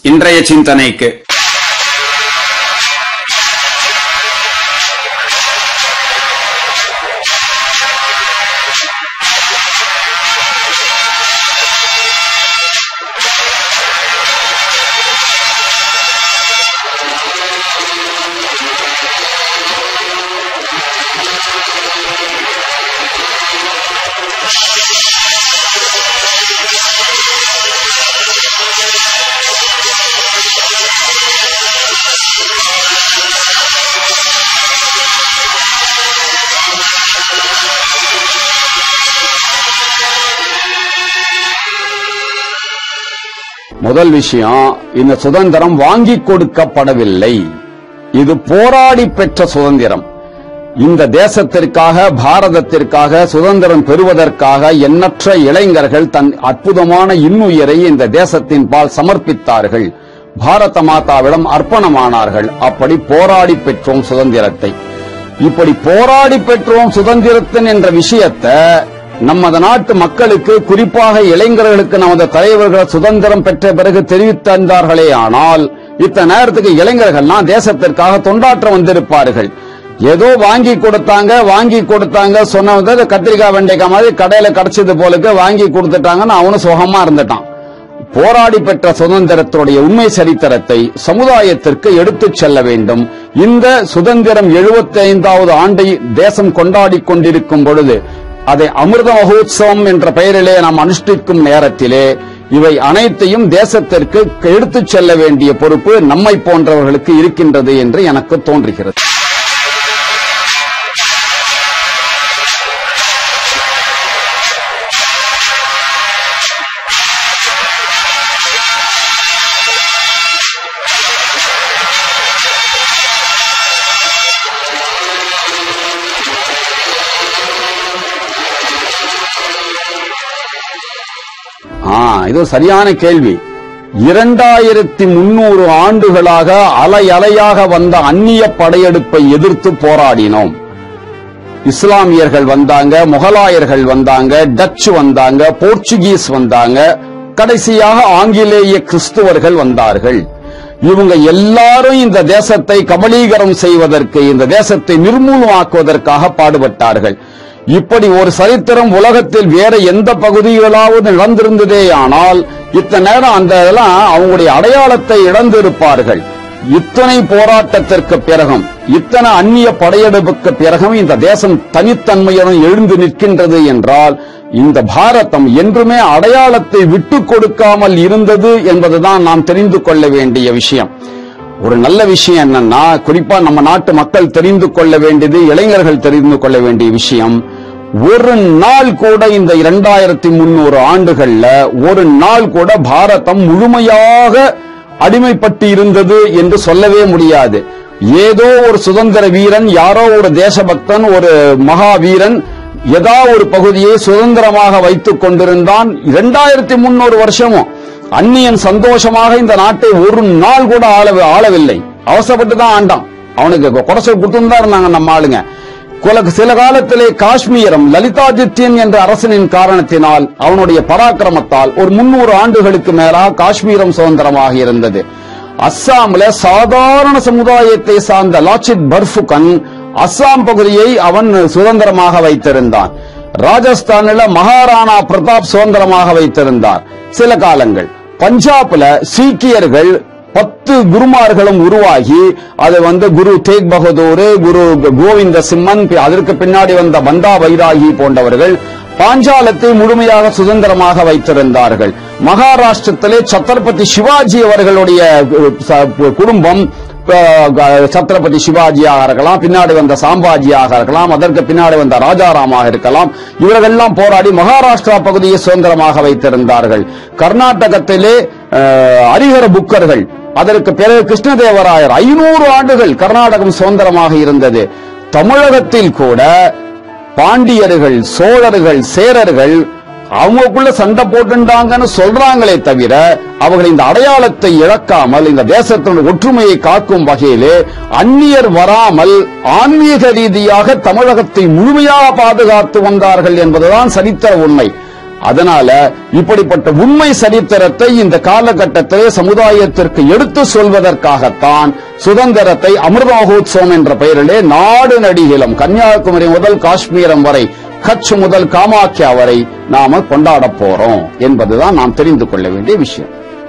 இன்றைய சிந்தனைக்கு முதல் விஷயம் இந்த சுதந்திரம் வாங்கி கொடுக்கப்படவில்லை இது போராடி பெற்ற சுதந்திரம் இந்த தேசத்திற்காக பாரதத்திற்காக சுதந்திரம் பெறுவதற்காக எண்ணற்ற இளைஞர்கள் தன் அற்புதமான இன்னுயிரை இந்த தேசத்தின் பால் சமர்ப்பித்தார்கள் பாரத மாதாவிடம் அர்ப்பணமானார்கள் அப்படி போராடி பெற்றோம் சுதந்திரத்தை இப்படி போராடி பெற்றோம் சுதந்திரத்தின் என்ற விஷயத்தை நமது நாட்டு மக்களுக்கு குறிப்பாக இளைஞர்களுக்கு நமது தலைவர்கள் சுதந்திரம் பெற்ற பிறகு தெரிவித்திருந்தார்களே ஆனால் இத்தனை நேரத்துக்கு இளைஞர்கள்லாம் தேசத்திற்காக தொண்டாற்ற வந்திருப்பார்கள் ஏதோ வாங்கி கொடுத்தாங்க வாங்கி கொடுத்தாங்க சொன்னவங்க கத்திரிக்காய் வெண்டைக்காய் மாதிரி கடையில கிடைச்சது போலுக்கு வாங்கி கொடுத்துட்டாங்கன்னு அவனும் சுகமா இருந்துட்டான் போராடி பெற்ற சுதந்திரத்தினுடைய உண்மை சரித்திரத்தை சமுதாயத்திற்கு எடுத்துச் செல்ல வேண்டும் இந்த சுதந்திரம் 75வது ஆண்டை தேசம் கொண்டாடி கொண்டிருக்கும் பொழுது அதை அமிர்த மகோத்சவம் என்ற பெயரிலே நாம் அனுஷ்டிக்கும் நேரத்திலே இவை அனைத்தையும் தேசத்திற்கு எடுத்துச் செல்ல வேண்டிய பொறுப்பு நம்மை போன்றவர்களுக்கு இருக்கின்றது என்று எனக்கு தோன்றுகிறது ஆ இது ஒரு சரியான கேள்வி இரண்டாயிரத்தி முன்னூறு ஆண்டுகளாக அலை அலையாக வந்த அந்நிய படையெடுப்பை எதிர்த்து போராடினோம் இஸ்லாமியர்கள் வந்தாங்க முகலாயர்கள் வந்தாங்க டச்சு வந்தாங்க போர்ச்சுகீஸ் வந்தாங்க கடைசியாக ஆங்கிலேய கிறிஸ்துவர்கள் வந்தார்கள் இவங்க எல்லாரும் இந்த தேசத்தை கபலீகரம் செய்வதற்கு இந்த தேசத்தை நிர்மூலமாக்குவதற்காக பாடுபட்டார்கள் இப்படி ஒரு சரித்திரம் உலகத்தில் வேற எந்த பகுதிகளாவது நடந்திருந்ததே ஆனால் இத்தனை நேரம் அந்த இதெல்லாம் அவங்களுடைய அடையாளத்தை இழந்திருப்பார்கள் இத்தனை போராட்டத்திற்கு பிறகும் இத்தனை அந்நிய படையெடுப்புக்கு பிறகும் இந்த தேசம் தனித்தன்மையுடன் எழுந்து நிற்கின்றது என்றால் இந்த பாரதம் என்றுமே அடையாளத்தை விட்டுக் கொடுக்காமல் இருந்தது என்பதுதான் நாம் தெரிந்து கொள்ள வேண்டிய விஷயம் ஒரு நல்ல விஷயம் என்னன்னா குறிப்பா நம்ம நாட்டு மக்கள் தெரிந்து கொள்ள வேண்டியது இளைஞர்கள் தெரிந்து கொள்ள வேண்டிய விஷயம் ஒரு நாள் கூட இந்த இரண்டாயிரத்தி முன்னூறு ஆண்டுகள்ல ஒரு நாள் கூட பாரதம் முழுமையாக அடிமைப்பட்டு இருந்தது என்று சொல்லவே முடியாது ஏதோ ஒரு சுதந்திர வீரன் யாரோ ஒரு தேசபக்தன் ஒரு மகாவீரன் ஏதா ஒரு பகுதியை சுதந்திரமாக வைத்துக் கொண்டிருந்தான் இரண்டாயிரத்தி முன்னூறு வருஷமும் அந்நியன் சந்தோஷமாக இந்த நாட்டை ஒரு நாள் கூட ஆள ஆளவில்லை அவசரப்பட்டு தான் ஆண்டான் அவனுக்கு குடசல் கொடுத்துன்னு தான் இருந்தாங்க நம்ம ஆளுங்க குல- சில காலத்திலே காஷ்மீரம் லலிதாதித்யன் என்ற அரசனின் காரணத்தினால் அவனுடைய பராக்கிரமத்தால் ஒரு முன்னூறு ஆண்டுகளுக்கு மேலாக காஷ்மீரம் சுதந்திரமாக இருந்தது அஸ்ஸாம்ல சாதாரண சமுதாயத்தை சார்ந்த லாச்சித் பர்ஃபுகன் அஸ்ஸாம் பகுதியை அவன் சுதந்திரமாக வைத்திருந்தான் ராஜஸ்தானில் மகாராணா பிரதாப் சுதந்திரமாக வைத்திருந்தார் சில காலங்கள் பஞ்சாப்ல சீக்கியர்கள் பத்து குருமார்களும் உருவாகி அது வந்து குரு தேக் பகதூர் குரு கோவிந்த சிம்மன் பி- அதற்கு பின்னாடி வந்த பந்தா வைராகி போன்றவர்கள் பாஞ்சாலத்தை முழுமையாக சுதந்திரமாக வைத்திருந்தார்கள் மகாராஷ்டிரத்திலே சத்ரபதி சிவாஜி அவர்களுடைய அஹ், ச- குடும்பம் அஹ், சத்ரபதி சிவாஜியாக இருக்கலாம் பின்னாடி வந்த சாம்பாஜியாக இருக்கலாம் அதற்கு பின்னாடி வந்த ராஜாராமாக இருக்கலாம் இவர்களெல்லாம் போராடி மகாராஷ்டிரா பகுதியை சுதந்திரமாக வைத்திருந்தார்கள் கர்நாடகத்திலே அஹ், ஹரிஹர புக்கர்கள் அதற்கு பிறகு கிருஷ்ணதேவராயர் ஐநூறு ஆண்டுகள் கர்நாடகம் சுதந்திரமாக இருந்தது தமிழகத்தில் கூட பாண்டியர்கள் சோழர்கள் சேரர்கள் அவங்களுக்குள்ள சண்டை போட்டுண்டாங்கன்னு சொல்றாங்களே தவிர அவர்கள் இந்த அடையாளத்தை இழக்காமல் இந்த தேசத்தினுடைய ஒற்றுமையை காக்கும் வகையிலே அந்நியர் வராமல் ஆன்மீக ரீதியாக தமிழகத்தை முழுமையாக பாதுகாத்து வந்தார்கள் என்பதுதான் சரித்திர உண்மை அதனால இப்படிப்பட்ட உண்மை சரித்திரத்தை இந்த காலகட்டத்திலே சமுதாயத்திற்கு எடுத்து சொல்வதற்காகத்தான் சுதந்திரத்தை அமிர்த மகோத்சவம் என்ற பெயரிலே நாடு நடிகிலும் கன்னியாகுமரி முதல் காஷ்மீரம் வரை கட்ச் முதல் காமாக்கியா வரை நாம கொண்டாட போறோம் என்பதுதான் நாம் தெரிந்து கொள்ள வேண்டிய விஷயம்